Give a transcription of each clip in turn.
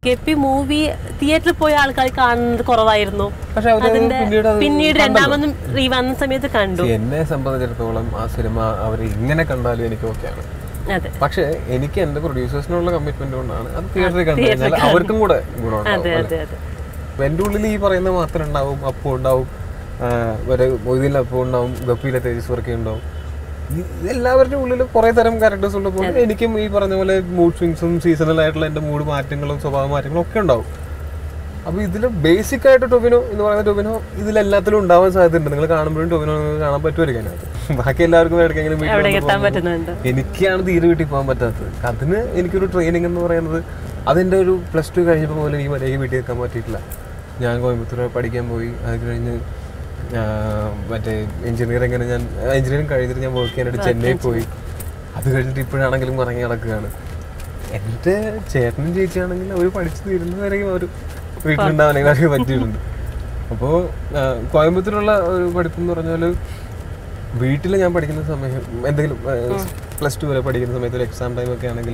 Guppy movie തിയേറ്ററിൽ പോയ ആൾക്കാർ കാണുന്നത് കുറവായിരുന്നു പക്ഷെ അവര് അതിന്റെ പിന്നീട് അത് പിന്നീട് രണ്ടാമതും റീ വന്ന സമയത്ത് കണ്ടു എന്നെ സംബന്ധിച്ചിടത്തോളം ആ സിനിമ അവർ ഇങ്ങനെ കണ്ടാലും എനിക്ക് ഓക്കെയാണ് അതെ പക്ഷേ എനിക്ക് എന്റെ പ്രൊഡ്യൂസേഴ്സിനുള്ള കമ്മിറ്റ്മെന്റ് കൊണ്ടാണ് അത് തിയേറ്ററിൽ കണ്ടു കഴിഞ്ഞാൽ അവർക്കും കൂടെ ഗുണമുണ്ടാവും അതെ അതെ അതെ അപ്പൊ എൻ്റെ ഉള്ളിൽ ഈ പറയുന്ന മാത്രം ഉണ്ടാവും അപ്പു ഉണ്ടാവും ആ, ഒരു മൊയ്തീൻ അപ്പു ഉണ്ടാവും ഗപ്പിയിലെ തേജസ് വർക്കി ഉണ്ടാവും ഈ എല്ലാവരുടെ ഉള്ളിൽ കുറെ തരം ക്യാരക്ടേഴ്സ് ഉള്ളപ്പോൾ എനിക്കും ഈ പറഞ്ഞ പോലെ മൂഡ് സ്വിങ്സും സീസണൽ ആയിട്ടുള്ള എൻ്റെ മൂഡ് മാറ്റങ്ങളും സ്വഭാവ മാറ്റങ്ങളും ഒക്കെ ഉണ്ടാവും അപ്പോൾ ഇതിൽ ബേസിക് ആയിട്ട് ടൊവിനോ എന്ന് പറയുന്ന ടൊവിനോ ഇതിലെല്ലാത്തിലും ഉണ്ടാവാൻ സാധ്യതയുണ്ട് നിങ്ങൾ കാണുമ്പോഴും ടൊവിനോ നിങ്ങൾക്ക് കാണാൻ പറ്റുമായിരിക്കും അതിനകത്ത് ബാക്കി എല്ലാവർക്കും എവിടേക്കെങ്കിലും വീട്ടിൽ അവിടെ വന്ന് എത്താൻ പോകുമ്പോൾ പറ്റുന്നുണ്ട് എനിക്കാണ് തീരെ വീട്ടിൽ പോകാൻ പറ്റാത്തത് അതിന് എനിക്കൊരു ട്രെയിനിങ് എന്ന് പറയുന്നത് അതെൻ്റെ ഒരു പ്ലസ് ടു കഴിഞ്ഞപ്പോൾ മുതൽ എനിക്ക് മര്യാദ വീട്ടിൽ എത്താൻ പറ്റിയിട്ടില്ല ഞാൻ കോയമ്പത്തൂർ പഠിക്കാൻ പോയി അത് കഴിഞ്ഞ് ആ, മറ്റേ എഞ്ചിനീയറിങ്ങിന് ഞാൻ എഞ്ചിനീയറിംഗ് കഴിഞ്ഞിട്ട് ഞാൻ വർക്ക് ചെയ്യാനായിട്ട് ചെന്നൈ പോയി അത് കഴിഞ്ഞിട്ട് ഇപ്പോഴാണെങ്കിലും ഇറങ്ങി നടക്കുകയാണ് എൻ്റെ ചേട്ടനും ചേച്ചിയാണെങ്കിൽ അവർ പഠിച്ചു തീരുന്നവരെയും അവർ വീട്ടിലുണ്ടാവാനെങ്കിൽ അവർക്ക് പറ്റിയിട്ടുണ്ട് അപ്പോൾ കോയമ്പത്തൂരുള്ള ഒരു പഠിപ്പെന്ന് പറഞ്ഞാൽ വീട്ടിൽ ഞാൻ പഠിക്കുന്ന സമയം എന്തെങ്കിലും പ്ലസ് ടു വരെ പഠിക്കുന്ന സമയത്ത് ഒരു എക്സാം ടൈം ഒക്കെ ആണെങ്കിൽ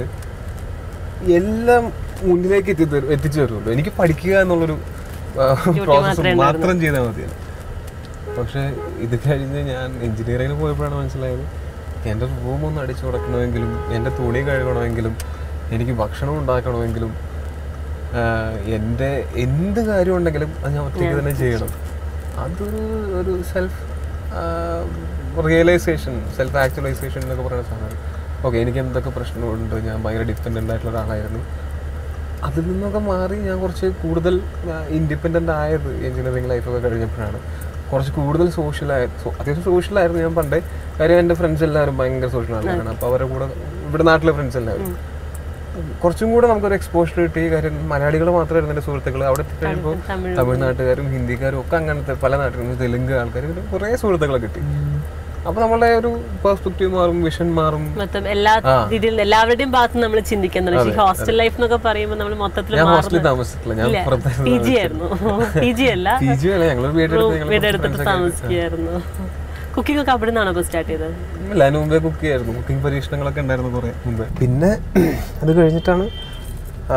എല്ലാം മുന്നിലേക്ക് എത്തി തരും- എത്തിച്ചു തരുമല്ലോ എനിക്ക് പഠിക്കുക എന്നുള്ളൊരു പ്രോസസ്സ് മാത്രം ചെയ്താൽ മതിയല്ലോ പക്ഷേ ഇത് കഴിഞ്ഞ് ഞാൻ എഞ്ചിനീയറിംഗിന് പോയപ്പോഴാണ് മനസ്സിലായത് എൻ്റെ റൂം ഒന്ന് അടിച്ചു കൊടുക്കണമെങ്കിലും എൻ്റെ തുണി കഴുകണമെങ്കിലും എനിക്ക് ഭക്ഷണം ഉണ്ടാക്കണമെങ്കിലും ആഹ് എൻ്റെ എന്ത് കാര്യം ഉണ്ടെങ്കിലും അത് ഞാൻ ഒറ്റയ്ക്ക് തന്നെ ചെയ്യണം അതൊരു ഒരു സെൽഫ് റിയലൈസേഷൻ സെൽഫ് ആക്ച്വലൈസേഷൻ എന്നൊക്കെ പറയുന്ന സാധനം ഓക്കെ എനിക്ക് എന്തൊക്കെ പ്രശ്നമുണ്ട് ഞാൻ ഭയങ്കര ഡിപ്പെൻഡൻ്റ് ആയിട്ടുള്ള ഒരാളായിരുന്നു അതിൽ നിന്നൊക്കെ മാറി ഞാൻ കുറച്ച് കൂടുതൽ ഇൻഡിപെൻഡൻ്റ് ആയത് എഞ്ചിനീയറിംഗ് ലൈഫൊക്കെ കഴിഞ്ഞപ്പോഴാണ് കുറച്ച് കൂടുതൽ സോഷ്യലായ അത്യാവശ്യം സോഷ്യലായിരുന്നു ഞാൻ പണ്ടേ കാര്യം എൻ്റെ ഫ്രണ്ട്സ് എല്ലാവരും ഭയങ്കര സോഷ്യൽ ആൾക്കാരാണ് അപ്പോൾ അവരുടെ കൂടെ ഇവിടെ നാട്ടിലെ ഫ്രണ്ട്സ് എല്ലാവരും കുറച്ചും കൂടെ നമുക്കൊരു എക്സ്പോഷർ കിട്ടി കാര്യം മലയാളികൾ മാത്രമായിരുന്നു എൻ്റെ സുഹൃത്തുക്കൾ അവിടെ എത്തിക്കഴിയുമ്പോൾ തമിഴ് തമിഴ്നാട്ടുകാരും ഹിന്ദിക്കാരും ഒക്കെ അങ്ങനത്തെ പല നാട്ടിൽ നിന്ന് തെലുങ്ക് ആൾക്കാർ ഇങ്ങനെ കുറേ സുഹൃത്തുക്കളെ കിട്ടി അപ്പോൾ നമ്മളുടെ ഒരു പെർസ്പെക്റ്റീവ് മാറും വിഷൻ മാറും മൊത്തം എല്ലാ രീതിയിലും എല്ലാവരുടെയും ഭാഗത്ത് നമ്മൾ ചിന്തിക്കുന്നുണ്ട് പക്ഷേ ഹോസ്റ്റൽ ലൈഫ് എന്നൊക്കെ പറയുമ്പോൾ നമ്മൾ മൊത്തത്തിൽ ഞാൻ ഹോസ്റ്റലിൽ താമസിച്ചിട്ടില്ല ഞാൻ പുറത്തായിരുന്നു പി ജി ആയിരുന്നു പി ജി അല്ല പി ജി അല്ല ഞങ്ങളൊരു വീടെടുത്ത് ഞങ്ങൾ വീടെടുത്തിട്ട് താമസിക്കുകയായിരുന്നു കുക്കിംഗ് ഒക്കെ അവിടെ നിന്നാണോ ഇപ്പോൾ സ്റ്റാർട്ട് ചെയ്തത് ഇല്ല അതിന് മുമ്പേ കുക്ക് ചെയ്യായിരുന്നു കുക്കിംഗ് പരീക്ഷണങ്ങളൊക്കെ ഉണ്ടായിരുന്നു കുറേ മുമ്പേ പിന്നെ അത് കഴിഞ്ഞിട്ടാണ് ആ,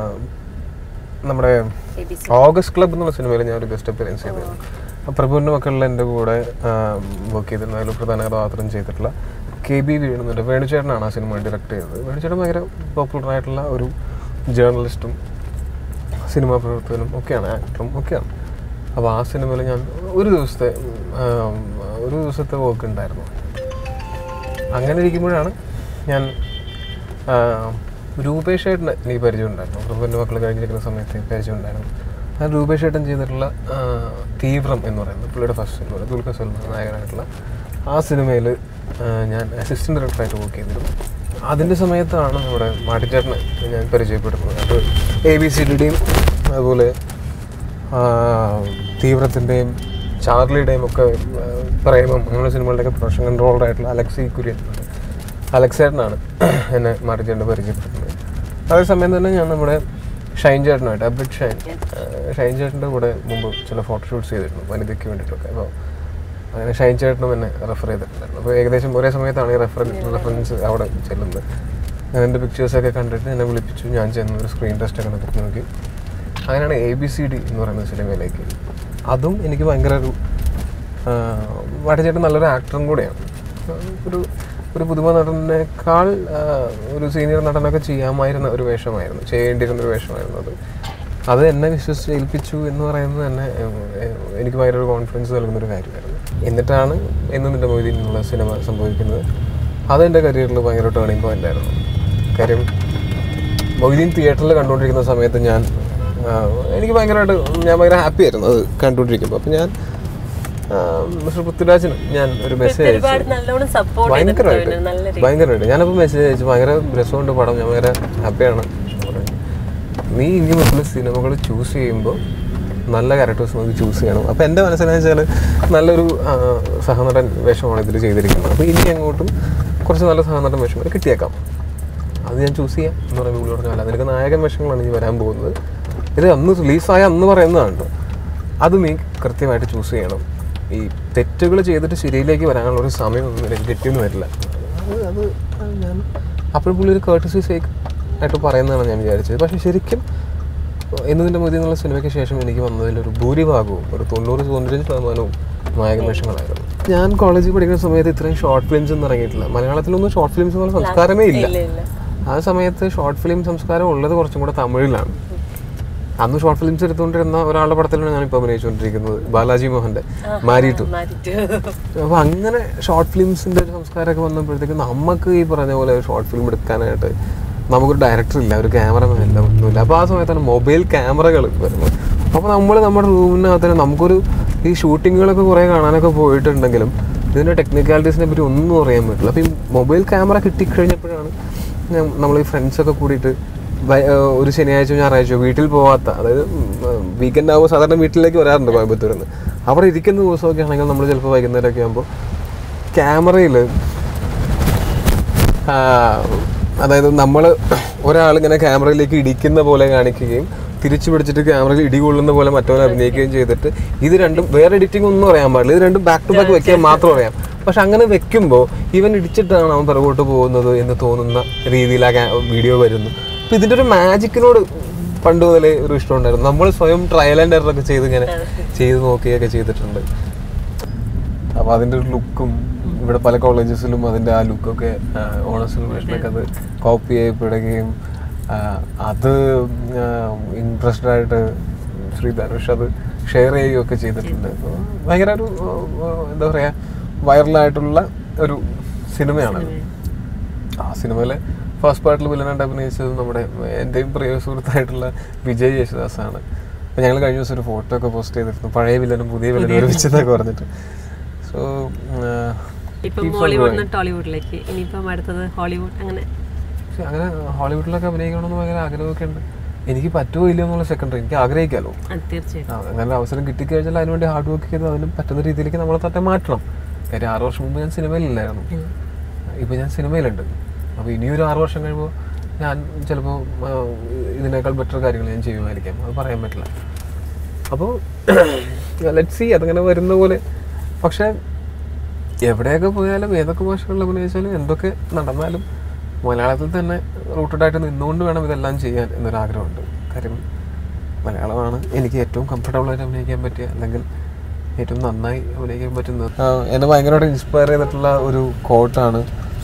നമ്മുടെ ഓഗസ്റ്റ് ക്ലബ് എന്നുള്ള സിനിമയിൽ ഞാൻ ഒരു ഗസ്റ്റ് അപ്പിയറൻസ് ചെയ്തിരുന്നു ആ പ്രഭുവിൻ്റെ മക്കളിൽ എൻ്റെ കൂടെ വർക്ക് ചെയ്തിരുന്നു അതിൽ പ്രധാന കഥാപാത്രം ചെയ്തിട്ടുള്ള കെ ബി വേണുന്നുണ്ട് വേണുചേട്ടനാണ് ആ സിനിമ ഡയറക്റ്റ് ചെയ്തത് വേണുചേട്ടൻ ഭയങ്കര പോപ്പുലർ ആയിട്ടുള്ള ഒരു ജേർണലിസ്റ്റും സിനിമാ പ്രവർത്തകനും ഒക്കെയാണ് ആക്ടറും ഒക്കെയാണ് അപ്പോൾ ആ സിനിമയിൽ ഞാൻ ഒരു ദിവസത്തെ ആ, ഒരു ദിവസത്തെ വർക്ക് ഉണ്ടായിരുന്നു അങ്ങനെ ഇരിക്കുമ്പോഴാണ് ഞാൻ ആ, രൂപേഷ് ഏട്ടന് എനിക്ക് പരിചയം ഉണ്ടായിരുന്നു പ്രഭുവിൻ്റെ മക്കൾ കഴിഞ്ഞിരിക്കുന്ന സമയത്ത് എനിക്ക് പരിചയം ഉണ്ടായിരുന്നു ആ രൂപേഷ് ഏട്ടൻ ചെയ്തിട്ടുള്ള ആ, തീവ്രം എന്ന് പറയുന്നത് പുള്ളിയുടെ ഫസ്റ്റ് സിനിമ ദുൽഖർ സൽമാൻ നായകനായിട്ടുള്ള ആ സിനിമയിൽ ഞാൻ അസിസ്റ്റന്റ് ഡയറക്ടറായിട്ട് വർക്ക് ചെയ്തിരുന്നു അതിൻ്റെ സമയത്താണ് നമ്മുടെ മാട്ടിച്ചേട്ടനെ ഞാൻ പരിചയപ്പെടുന്നത് അത് എ ബി സി ഡിയുടെയും അതുപോലെ ആ, തീവ്രത്തിൻ്റെയും ചാർലിയുടെയും ഒക്കെ ആ, പ്രേമം അങ്ങനെ സിനിമകളുടെയൊക്കെ പ്രൊഡക്ഷൻ കൺട്രോളർ ആയിട്ടുള്ള അലക്സി കുര്യൻ അലക്സേട്ടനാണ് എന്നെ മാറ്റിച്ചേട്ടൻ പരിചയപ്പെടുന്നത് അതേസമയം തന്നെ ഞാൻ നമ്മുടെ ഷൈൻ ചേട്ടനായിട്ട് അബ്രിഡ് ഷൈൻ ആ, ഷൈൻ ചേട്ടൻ്റെ കൂടെ മുമ്പ് ചില ഫോട്ടോഷൂട്ട്സ് ചെയ്തിരുന്നു വനിതയ്ക്ക് വേണ്ടിയിട്ടൊക്കെ അപ്പോൾ അങ്ങനെ ഷൈൻ ചേട്ടനും എന്നെ റെഫർ ചെയ്തിട്ടുണ്ടായിരുന്നു അപ്പോൾ ഏകദേശം ഒരേ സമയത്താണ് ഈ റെഫർ റെഫറൻസ് അവിടെ ചെല്ലുന്നത് ഞാൻ എൻ്റെ പിക്ചേഴ്സൊക്കെ കണ്ടിട്ട് എന്നെ വിളിപ്പിച്ചു ഞാൻ ചെന്ന് ഒരു സ്ക്രീൻ ടെസ്റ്റ് ഒക്കെ നടത്തി നോക്കി അങ്ങനെയാണ് എ ബി സി ഡി എന്ന് പറയുന്ന സിനിമയിലേക്ക് അതും എനിക്ക് ഭയങ്കര ഒരു വാട്ടച്ചേട്ടൻ നല്ലൊരു ആക്ടറും കൂടെയാണ് ആ, ഒരു ഒരു പുതുമ നടനേക്കാൾ ആ, ഒരു സീനിയർ നടനൊക്കെ ചെയ്യാമായിരുന്ന ഒരു വേഷമായിരുന്നു ചെയ്യേണ്ടിയിരുന്ന ഒരു വേഷമായിരുന്നു അത് അത് എന്നെ വിശ്വസിച്ച് ഏൽപ്പിച്ചു എന്ന് പറയുന്നത് തന്നെ ഏഹ്, ഏഹ്, എനിക്ക് ഭയങ്കര ഒരു കോൺഫിഡൻസ് നൽകുന്ന ഒരു കാര്യമായിരുന്നു എന്നിട്ടാണ് എന്ന് നിന്റെ മൊയ്തീൻ എന്നുള്ള സിനിമ സംഭവിക്കുന്നത് അത് എൻ്റെ കരിയറിൽ ഭയങ്കര ടേണിംഗ് പോയിന്റ് ആയിരുന്നു കാര്യം മൊയ്തീൻ തിയേറ്ററിൽ കണ്ടുകൊണ്ടിരിക്കുന്ന സമയത്ത് ഞാൻ ആ, എനിക്ക് ഭയങ്കരമായിട്ട് ഞാൻ ഭയങ്കര ഹാപ്പി ആയിരുന്നു അത് കണ്ടുകൊണ്ടിരിക്കുമ്പോൾ അപ്പം ഞാൻ ആ, മിസ്റ്റർ പൃഥ്വിരാജിന് ഞാൻ ഒരു മെസ്സേജ് അയച്ചു ഒരുപാട് നല്ലോണം സപ്പോർട്ട് ഭയങ്കരമായിട്ട് ചെയ്തിട്ടുണ്ട് നല്ല രീതി ഭയങ്കരമായിട്ട് ഞാനപ്പോൾ മെസ്സേജ് അയച്ചു ഭയങ്കര രസമുണ്ട് പടം ഞാൻ ഭയങ്കര ഹാപ്പിയാണ് നീ ഇനി മുതൽ സിനിമകൾ ചൂസ് ചെയ്യുമ്പോൾ നല്ല ക്യാരക്ടേഴ്സ് നമുക്ക് ചൂസ് ചെയ്യണം അപ്പോൾ എൻ്റെ മനസ്സിലെന്ന് വെച്ചാൽ നല്ലൊരു ആ, സഹനടൻ വേഷമാണ് ഇതിൽ ചെയ്തിരിക്കുന്നത് അപ്പോൾ ഇനി അങ്ങോട്ടും കുറച്ച് നല്ല സഹനടൻ വേഷങ്ങൾ കിട്ടിയേക്കാം അത് ഞാൻ ചൂസ് ചെയ്യാം എന്ന് പറയുമ്പോൾ പുള്ളി പറഞ്ഞു അല്ല നിനക്ക് നായകൻ വേഷങ്ങളാണ് ഇനി വരാൻ പോകുന്നത് ഇത് അന്ന് റിലീസായ അന്ന് പറയുന്നതാണ് കേട്ടോ അത് നീ കൃത്യമായിട്ട് ചൂസ് ചെയ്യണം ഈ തെറ്റുകൾ ചെയ്തിട്ട് ശരിയിലേക്ക് വരാനുള്ള ഒരു സമയമൊന്നും എനിക്ക് കിട്ടിയെന്ന് വരില്ല അത് അത് ഞാൻ അപ്പോഴും പുള്ളി ഒരു കേർട്ടസി സേക്ക് ആയിട്ട് പറയുന്നതാണ് ഞാൻ വിചാരിച്ചത് പക്ഷേ ശരിക്കും എന്നതിൻ്റെ മതി എന്നുള്ള സിനിമയ്ക്ക് ശേഷം എനിക്ക് വന്നതിലൊരു ഭൂരിഭാഗവും ഒരു തൊണ്ണൂറ് തൊണ്ണൂറ്റഞ്ച് ശതമാനവും നായകവേഷങ്ങളായിരുന്നു ഞാൻ കോളേജിൽ പഠിക്കുന്ന സമയത്ത് ഇത്രയും ഷോർട്ട് ഫിലിംസ് ഒന്നും ഇറങ്ങിയിട്ടില്ല മലയാളത്തിലൊന്നും ഷോർട്ട് ഫിലിംസ് എന്നുള്ള സംസ്കാരമേ ഇല്ല ഇല്ല ഇല്ല ആ സമയത്ത് ഷോർട്ട് ഫിലിം സംസ്കാരം ഉള്ളത് കുറച്ചും കൂടെ തമിഴിലാണ് അന്ന് ഷോർട്ട് ഫിലിംസ് എടുത്തുകൊണ്ടിരുന്ന ഒരാളുടെ പടത്തിലാണ് ഞാനിപ്പോൾ അഭിനയിച്ചുകൊണ്ടിരിക്കുന്നത് ബാലാജി മോഹൻ്റെ മാരിട്ടു മാറ്റിട്ട് അപ്പോൾ അങ്ങനെ ഷോർട്ട് ഫിലിംസിൻ്റെ ഒരു സംസ്കാരമൊക്കെ വന്നപ്പോഴത്തേക്കും നമുക്ക് ഈ പറഞ്ഞ പോലെ ഷോർട്ട് ഫിലിം എടുക്കാനായിട്ട് നമുക്കൊരു ഡയറക്ടർ ഇല്ല ഒരു ക്യാമറമാൻ ഇല്ല ഒന്നുമില്ല അപ്പോൾ ആ സമയത്താണ് മൊബൈൽ ക്യാമറകൾ വരുന്നത് അപ്പോൾ നമ്മൾ നമ്മുടെ റൂമിനകത്ത് തന്നെ നമുക്കൊരു ഈ ഷൂട്ടിങ്ങുകളൊക്കെ കുറേ കാണാനൊക്കെ പോയിട്ടുണ്ടെങ്കിലും ഇതിൻ്റെ ടെക്നിക്കാലിറ്റീസിനെ പറ്റി ഒന്നും അറിയാൻ പറ്റില്ല അപ്പോൾ ഈ മൊബൈൽ ക്യാമറ കിട്ടിക്കഴിഞ്ഞപ്പോഴാണ് നമ്മൾ ഈ ഫ്രണ്ട്സൊക്കെ കൂടിയിട്ട് വൈ- ഏഹ് ഒരു ശനിയാഴ്ച ഞായറാഴ്ച വീട്ടിൽ പോവാത്ത അതായത് വീക്കെൻഡ് ആകുമ്പോൾ സാധാരണ വീട്ടിലേക്ക് വരാറുണ്ട് കോയമ്പത്തൂരിൽ നിന്ന് അവിടെ ഇരിക്കുന്ന ദിവസമൊക്കെ ആണെങ്കിൽ നമ്മൾ ചിലപ്പോൾ വൈകുന്നേരമൊക്കെ ആകുമ്പോൾ ക്യാമറയിൽ അതായത് നമ്മൾ ഒരാൾ ഇങ്ങനെ ക്യാമറയിലേക്ക് ഇടിക്കുന്ന പോലെ കാണിക്കുകയും തിരിച്ചു പിടിച്ചിട്ട് ക്യാമറയിൽ ഇടികൊള്ളുന്ന പോലെ മറ്റവരെ അഭിനയിക്കുകയും ചെയ്തിട്ട് ഇത് രണ്ടും വേറെ എഡിറ്റിംഗ് ഒന്നും അറിയാൻ പാടില്ല ഇത് രണ്ടും ബാക്ക് ടു ബാക്ക് വെക്കാൻ മാത്രം അറിയാം പക്ഷെ അങ്ങനെ വെക്കുമ്പോൾ ഇവൻ ഇടിച്ചിട്ടാണ് അവൻ പിറകോട്ട് പോകുന്നത് എന്ന് തോന്നുന്ന രീതിയിൽ ആ വീഡിയോ വരുന്നു അപ്പം ഇതിൻ്റെ ഒരു മാജിക്കിനോട് പണ്ട് മുതലേ ഒരു ഇഷ്ടമുണ്ടായിരുന്നു നമ്മൾ സ്വയം ട്രയൽ ആൻഡ് എറർ ഒക്കെ ചെയ്ത് ഇങ്ങനെ ചെയ്ത് നോക്കുകയൊക്കെ ചെയ്തിട്ടുണ്ട് അപ്പോൾ അതിൻ്റെ ഒരു ലുക്കും ഇവിടെ പല കോളേജസിലും അതിൻ്റെ ആ ലുക്കൊക്കെ ഓണ സെലിബ്രേഷനൊക്കെ അത് കോപ്പി ചെയ്യപ്പെടുകയും ആ, അത് ഇൻട്രസ്റ്റഡ് ആയിട്ട് ശ്രീ ധനുഷ് അത് ഷെയർ ചെയ്യുകയൊക്കെ ചെയ്തിട്ടുണ്ട് അപ്പൊ ഭയങ്കര ഒരു ആ, എന്താ പറയുക വൈറലായിട്ടുള്ള ഒരു സിനിമയാണത് ആ സിനിമയിലെ ഫസ്റ്റ് പാർട്ടിൽ വില്ലനായിട്ട് അഭിനയിച്ചത് നമ്മുടെ എൻ്റെയും പ്രിയ സുഹൃത്തായിട്ടുള്ള വിജയ് യേശുദാസാണ് അപ്പോൾ ഞങ്ങൾ കഴിഞ്ഞ ദിവസം ഒരു ഫോട്ടോ ഒക്കെ പോസ്റ്റ് ചെയ്തിരുന്നു പഴയ വില്ലനും പുതിയ വില്ലനും ഒരുമിച്ചെന്നൊക്കെ പറഞ്ഞിട്ട് സോ ഇപ്പം ബോളിവുഡിൽ നിന്ന് ടോളിവുഡിലേക്ക് ഇനിയിപ്പം അടുത്തത് ഹോളിവുഡ് അങ്ങനെ അങ്ങനെ ഹോളിവുഡിലൊക്കെ അഭിനയിക്കണമെന്ന് ഭയങ്കര ആഗ്രഹമൊക്കെ ഉണ്ട് എനിക്ക് പറ്റുമോ ഇല്ലയോ എന്നുള്ള സെക്കൻഡറി എനിക്ക് ആഗ്രഹിക്കാമല്ലോ അത് തീർച്ചയായിട്ടും ആ, അങ്ങനെ ഒരു അവസരം കിട്ടിക്കഴിഞ്ഞാൽ അതിനുവേണ്ടി ഹാർഡ് വർക്ക് ചെയ്ത് അതിന് പറ്റുന്ന രീതിയിലേക്ക് നമ്മളെ തന്നെ മാറ്റണം കാര്യം ആറ് വർഷം മുമ്പ് ഞാൻ സിനിമയിലില്ലായിരുന്നു ഇപ്പോൾ ഞാൻ സിനിമയിലുണ്ട് അപ്പോൾ ഇനിയൊരു ആറ് വർഷം കഴിയുമ്പോൾ ഞാൻ ചിലപ്പോൾ ഇതിനേക്കാൾ ബെറ്റർ കാര്യങ്ങൾ ഞാൻ ചെയ്യുമായിരിക്കാം അത് പറയാൻ പറ്റില്ല അപ്പോൾ ലെറ്റ് സി അതങ്ങനെ വരുന്ന പോലെ പക്ഷേ എവിടെയൊക്കെ പോയാലും ഏതൊക്കെ ഭാഷകളിൽ അഭിനയിച്ചാലും എന്തൊക്കെ നടന്നാലും മലയാളത്തിൽ തന്നെ റൂട്ടഡ് ആയിട്ട് നിന്നുകൊണ്ട് വേണം ഇതെല്ലാം ചെയ്യാൻ എന്നൊരു ആഗ്രഹമുണ്ട് കാര്യം മലയാളമാണ് എനിക്ക് ഏറ്റവും കംഫർട്ടബിൾ ആയിട്ട് അഭിനയിക്കാൻ പറ്റിയ അല്ലെങ്കിൽ ഏറ്റവും നന്നായി അഭിനയിക്കാൻ പറ്റുന്നത് ആ, എന്നെ ഭയങ്കരമായിട്ട് ഇൻസ്പയർ ചെയ്തിട്ടുള്ള ഒരു കോട്ടാണ്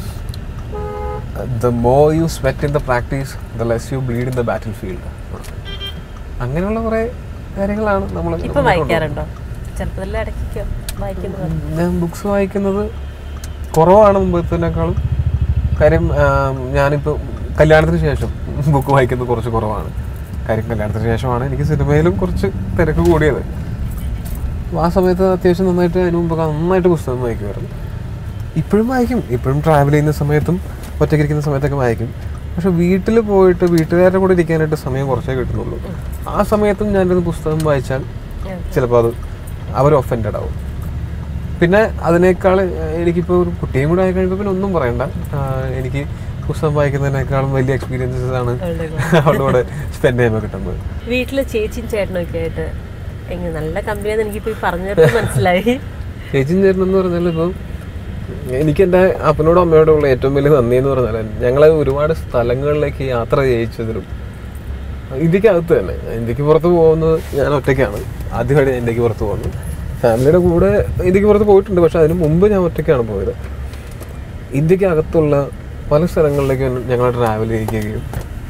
the more you sweat in the practice the less you bleed in the battlefield അങ്ങനെയുള്ള കുറേ കാര്യങ്ങളാണ് നമ്മൾ ഇപ്പൊ വായിക്കാറുണ്ടോ ചെറുപ്പത്തിൽ ഇടയ്ക്കൊക്കെ വായിക്കുന്നത് ഞാൻ ബുക്സ് വായിക്കുന്നത് കുറവാണ് മുമ്പത്തേക്കാളും കാര്യം ആം, ഞാനിപ്പോൾ കല്യാണത്തിന് ശേഷം ബുക്ക് വായിക്കുന്നത് കുറച്ച് കുറവാണ് കാര്യം കല്യാണത്തിന് ശേഷമാണ് എനിക്ക് സിനിമയിലും കുറച്ച് തിരക്ക് കൂടിയത് അപ്പോൾ ആ സമയത്ത് അത്യാവശ്യം നന്നായിട്ട് അതിന് മുമ്പൊക്കെ നന്നായിട്ട് പുസ്തകം വായിക്കുമായിരുന്നു ഇപ്പോഴും വായിക്കും ഇപ്പോഴും ട്രാവൽ ചെയ്യുന്ന സമയത്തും ഒറ്റയ്ക്ക് ഇരിക്കുന്ന സമയത്തൊക്കെ വായിക്കും പക്ഷെ വീട്ടിൽ പോയിട്ട് വീട്ടുകാരുടെ കൂടെ ഇരിക്കാനായിട്ട് സമയം കുറച്ചേ കിട്ടുന്നുള്ളൂ ആ സമയത്തും ഞാനൊരു പുസ്തകം വായിച്ചാൽ ചിലപ്പോൾ അത് അവർ ഒഫൻഡഡ് ആവും പിന്നെ അതിനേക്കാൾ എനിക്കിപ്പോൾ ഒരു കുട്ടിയും കൂടെ ആയി കഴിയുമ്പോൾ പിന്നെ ഒന്നും പറയണ്ട ആ, എനിക്ക് പുസ്തകം വായിക്കുന്നതിനേക്കാളും വലിയ എക്സ്പീരിയൻസസ് ആണ് അവളുടെ കൂടെ സ്പെൻഡ് ചെയ്യുമ്പോൾ കിട്ടുന്നത് വീട്ടില് ചേച്ചിയും ചേട്ടനും ഒക്കെ ആയിട്ട് എങ്ങനെ നല്ല കമ്പനിയാന്ന് എനിക്കിപ്പോ ഈ പറഞ്ഞപ്പോൾ മനസ്സിലായി ചേച്ചിയും ചേട്ടൻ എന്ന് പറഞ്ഞാൽ ഇപ്പോൾ എനിക്ക് എൻ്റെ അപ്പനോടും അമ്മയോടും ഉള്ള ഏറ്റവും വലിയ നന്ദി എന്ന് പറഞ്ഞാൽ ഞങ്ങൾ ഒരുപാട് സ്ഥലങ്ങളിലേക്ക് യാത്ര ചെയ്യിച്ചതിലും ഇന്ത്യക്കകത്ത് തന്നെ ഇന്ത്യക്ക് പുറത്ത് പോകുന്നത് ഞാൻ ഒറ്റയ്ക്കാണ് ആദ്യമായിട്ട് ഞാൻ ഇന്ത്യക്ക് പുറത്ത് പോകുന്നത് ഫാമിലിയുടെ കൂടെ ഇന്ത്യക്ക് പുറത്ത് പോയിട്ടുണ്ട് പക്ഷെ അതിന് മുമ്പ് ഞാൻ ഒറ്റയ്ക്കാണ് പോയത് ഇന്ത്യക്ക് അകത്തുള്ള പല സ്ഥലങ്ങളിലേക്ക് ഞങ്ങൾ ട്രാവൽ ചെയ്യിക്കുകയും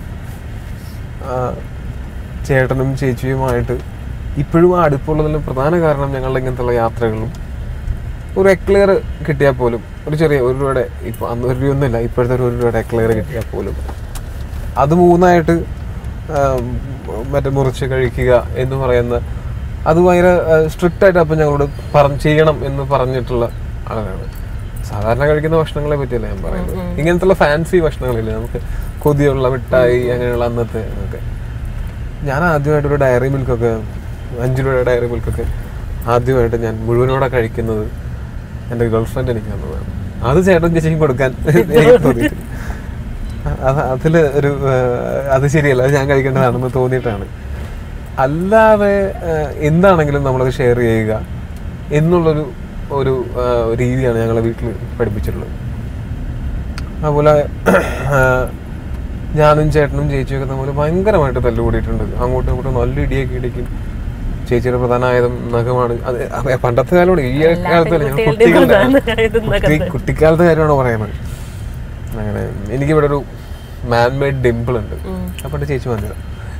ആ, ചേട്ടനും ചേച്ചിയുമായിട്ട് ഇപ്പോഴും ആ അടുപ്പുള്ളതിന് പ്രധാന കാരണം ഞങ്ങളുടെ ഇങ്ങനത്തുള്ള യാത്രകളും ഒരു എക്ലെയർ കിട്ടിയാൽ പോലും ഒരു ചെറിയ ഒരു രൂപയുടെ ഇപ്പം അന്ന് ഒരു രൂപയൊന്നുമില്ല ഇപ്പോഴത്തെ ഒരു ഒരു രൂപയുടെ എക്ലെയർ കിട്ടിയാൽ പോലും അത് മൂന്നായിട്ട് ആം, മറ്റേ മുറിച്ച് കഴിക്കുക എന്ന് പറയുന്ന അത് ഭയങ്കര സ്ട്രിക്റ്റ് ആയിട്ട് അപ്പം ഞങ്ങളോട് പറഞ്ഞ് ചെയ്യണം എന്ന് പറഞ്ഞിട്ടുള്ള ആളാണ് സാധാരണ കഴിക്കുന്ന ഭക്ഷണങ്ങളെ പറ്റിയല്ല ഞാൻ പറയുന്നത് ഇങ്ങനത്തുള്ള ഫാൻസി ഭക്ഷണങ്ങളില്ലേ നമുക്ക് കൊതിയുള്ള മിഠായി അങ്ങനെയുള്ള അന്നത്തെ ഒക്കെ ഞാൻ ആദ്യമായിട്ട് ഒരു ഡയറി മിൽക്കൊക്കെ അഞ്ച് രൂപയുടെ ഡയറി മിൽക്കൊക്കെ ആദ്യമായിട്ട് ഞാൻ മുഴുവനോടെ കഴിക്കുന്നത് എൻ്റെ ഗേൾ ഫ്രണ്ട് എനിക്ക് തന്നതാണ് അത് ചേട്ടൻ ചേച്ചിക്കും കൊടുക്കാൻ എനിക്ക് തോന്നിയിട്ടുണ്ട് അത് അതിൽ ഒരു ആ, അത് ശരിയല്ല അത് ഞാൻ കഴിക്കേണ്ടതാണെന്ന് തോന്നിയിട്ടാണ് അല്ലാതെ ആ, എന്താണെങ്കിലും നമ്മളത് ഷെയർ ചെയ്യുക എന്നുള്ളൊരു ഒരു ആ, രീതിയാണ് ഞങ്ങളെ വീട്ടിൽ പഠിപ്പിച്ചിട്ടുള്ളത് അതുപോലെ ആ, ഞാനും ചേട്ടനും ചേച്ചിയൊക്കെ തമ്മിൽ ഭയങ്കരമായിട്ട് തല്ലുകൂടിയിട്ടുണ്ട് അങ്ങോട്ടും ഇങ്ങോട്ടും നല്ല ഇടിയൊക്കെ ഇടിക്കും ചേച്ചിയുടെ പ്രധാന ആയുധം നഖമാണ് അത് അത് പണ്ടത്തെ കാലമാണ് ഈ കാലത്തല്ല ഞങ്ങൾ കുട്ടികളുടെ കുട്ടി- കുട്ടിക്കാലത്തെ കാര്യമാണ് പറയുന്നത് അങ്ങനെ എനിക്കിവിടെ ഒരു മാൻമേഡ് ഡിമ്പിൾ ഉണ്ട് അപ്പം എൻ്റെ ചേച്ചി വന്നത്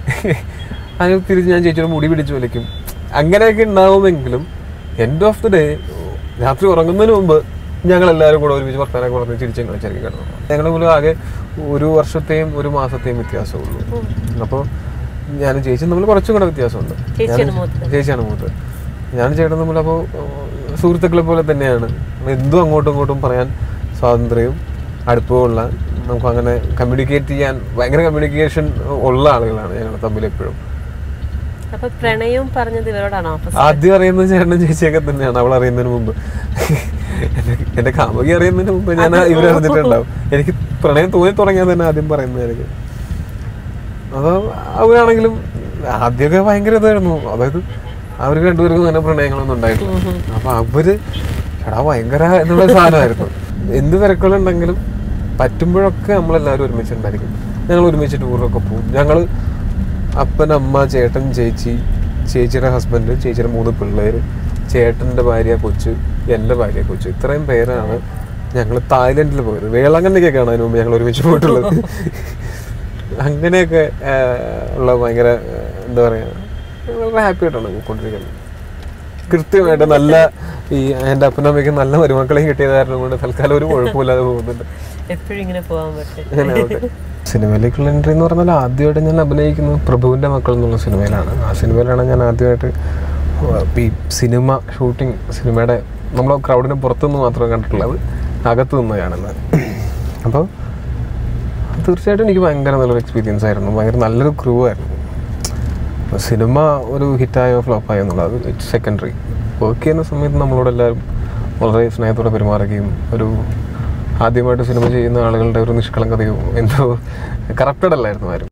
അത് തിരിച്ച് ഞാൻ ചേച്ചിയുടെ മുടി പിടിച്ച് വലിക്കും അങ്ങനെയൊക്കെ ഉണ്ടാവുമെങ്കിലും എൻഡ് ഓഫ് ദി ഡേ രാത്രി ഉറങ്ങുന്നതിന് മുമ്പ് ഞങ്ങൾ എല്ലാവരും കൂടെ ഒരുമിച്ച് വർത്താനൊക്കെ പറഞ്ഞ് ചിരിച്ചും കളിച്ചിറങ്ങി കിടന്നു ഞങ്ങളുടെ പോലും ആകെ ഒരു വർഷത്തെയും ഒരു മാസത്തെയും വ്യത്യാസമുള്ളൂ അപ്പോൾ ഞാനും ചേച്ചിയും തമ്മിൽ കുറച്ചും കൂടെ വ്യത്യാസമുണ്ട് ചേച്ചിയാണ് മൂത്തത്. ചേച്ചിയാണ് മൂത്തത് ഞാൻ ചേട്ടൻ തമ്മിൽ അപ്പോൾ സുഹൃത്തുക്കളെ പോലെ തന്നെയാണ് എന്തും അങ്ങോട്ടും ഇങ്ങോട്ടും പറയാൻ സ്വാതന്ത്ര്യവും അടുപ്പമുള്ള നമുക്ക് അങ്ങനെ കമ്മ്യൂണിക്കേറ്റ് ചെയ്യാൻ ഭയങ്കര കമ്മ്യൂണിക്കേഷൻ ഉള്ള ആളുകളാണ് ഞങ്ങൾ തമ്മിൽ എപ്പോഴും അപ്പൊ പ്രണയവും പറഞ്ഞത് ഇവരോടാണോ അപ്പൊ ആദ്യം അറിയുന്നത് ചേട്ടനും ചേച്ചിയൊക്കെ തന്നെയാണ് അവൾ അറിയുന്നതിന് മുമ്പ് എന്റെ എന്റെ കാമുകി അറിയുന്നതിന് മുമ്പ് ഞാൻ ഇവരറിഞ്ഞിട്ടുണ്ടാവും എനിക്ക് പ്രണയം തോന്നി തുടങ്ങിയാൽ തന്നെ ആദ്യം പറയുന്നത് എനിക്ക് അതോ അവരാണെങ്കിലും ആദ്യമൊക്കെ ഭയങ്കര ഇതായിരുന്നു അതായത് അവർക്ക് രണ്ടുപേർക്കും തന്നെ പ്രണയങ്ങളൊന്നും ഉണ്ടായിട്ടില്ല അപ്പൊ അവര് എടാ ഭയങ്കര എന്നുള്ള സാധനമായിരുന്നു എന്ത് തിരക്കുകളുണ്ടെങ്കിലും പറ്റുമ്പോഴൊക്കെ നമ്മളെല്ലാവരും ഒരുമിച്ചുണ്ടായിരിക്കും ഞങ്ങൾ ഒരുമിച്ച് ടൂറൊക്കെ പോകും ഞങ്ങൾ അപ്പൻ അമ്മ ചേട്ടൻ ചേച്ചി ചേച്ചിയുടെ ഹസ്ബൻഡ് ചേച്ചിയുടെ മൂന്ന് പിള്ളേര് ചേട്ടൻ്റെ ഭാര്യ കൊച്ച് എൻ്റെ ഭാര്യ കൊച്ച് ഇത്രയും പേരാണ് ഞങ്ങൾ തായ്ലൻഡിൽ പോയത് വേളാങ്കണ്ണിക്കൊക്കെയാണ് അതിന് മുമ്പ് ഞങ്ങൾ ഒരുമിച്ച് പോയിട്ടുള്ളത് അങ്ങനെയൊക്കെ ആ, ഉള്ള ഭയങ്കര ആ, എന്താ പറയുക വളരെ ഹാപ്പി ആയിട്ടാണ് കൊണ്ടിരിക്കുന്നത് കൃത്യമായിട്ട് നല്ല ഈ എൻ്റെ അപ്പനും അമ്മയ്ക്കും നല്ല മരുമക്കളെയും കിട്ടിയത് കാരണം കൊണ്ട് തൽക്കാലം ഒരു കുഴപ്പമില്ലാതെ പോകുന്നുണ്ട് എപ്പോഴും ഇങ്ങനെ പോകാൻ പറ്റും അങ്ങനെ ആവട്ടെ. സിനിമയിലേക്കുള്ള എൻട്രി എന്ന് പറഞ്ഞാൽ ആദ്യമായിട്ട് ഞാൻ അഭിനയിക്കുന്നത് പ്രഭുവിൻ്റെ മക്കൾ എന്നുള്ള സിനിമയിലാണ് ആ സിനിമയിലാണ് ഞാൻ ആദ്യമായിട്ട് ഈ സിനിമ ഷൂട്ടിംഗ് സിനിമയുടെ നമ്മൾ ക്രൗഡിന് പുറത്തുനിന്ന് മാത്രമേ കണ്ടിട്ടുള്ളത് അകത്ത് നിന്ന് കാണുന്നത് അപ്പോൾ തീർച്ചയായിട്ടും എനിക്ക് ഭയങ്കര നല്ലൊരു എക്സ്പീരിയൻസ് ആയിരുന്നു ഭയങ്കര നല്ലൊരു ക്രൂ ആയിരുന്നു അപ്പോൾ സിനിമ ഒരു ഹിറ്റായോ ഫ്ലോപ്പായോ എന്നുള്ളത് ഇറ്റ്സ് സെക്കൻഡറി വർക്ക് ചെയ്യുന്ന സമയത്ത് നമ്മളോട് എല്ലാവരും വളരെ സ്നേഹത്തോടെ പെരുമാറുകയും ഒരു ആദ്യമായിട്ട് സിനിമ ചെയ്യുന്ന ആളുകളുടെ ഒരു നിഷ്കളങ്കതയോ എന്തോ കറക്റ്റഡ് അല്ലായിരുന്നു ആരും